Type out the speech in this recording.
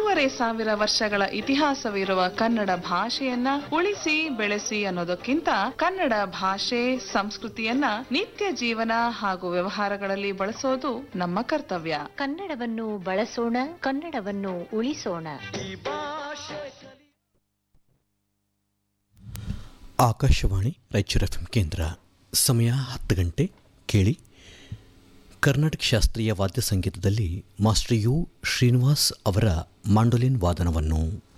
ಮೂರುವರೆ ಸಾವಿರ ವರ್ಷಗಳ ಇತಿಹಾಸವಿರುವ ಕನ್ನಡ ಭಾಷೆಯನ್ನ ಉಳಿಸಿ ಬೆಳೆಸಿ ಅನ್ನೋದಕ್ಕಿಂತ ಕನ್ನಡ ಭಾಷೆ ಸಂಸ್ಕೃತಿಯನ್ನ ನಿತ್ಯ ಜೀವನ ಹಾಗೂ ವ್ಯವಹಾರಗಳಲ್ಲಿ ಬಳಸೋದು ನಮ್ಮ ಕರ್ತವ್ಯ ಕನ್ನಡವನ್ನು ಬಳಸೋಣ ಕನ್ನಡವನ್ನು ಉಳಿಸೋಣ ಆಕಾಶವಾಣಿ ರಾಯಚೂರು ಎಫ್ ಕೇಂದ್ರ ಸಮಯ ಹತ್ತು ಗಂಟೆ ಕೇಳಿ ಕರ್ನಾಟಕ ಶಾಸ್ತ್ರೀಯ ವಾದ್ಯ ಸಂಗೀತದಲ್ಲಿ ಮಾಸ್ಟರ್ ಯು ಶ್ರೀನಿವಾಸ್ ಅವರ ಮಾಂಡೋಲಿನ್ ವಾದನವನ್ನು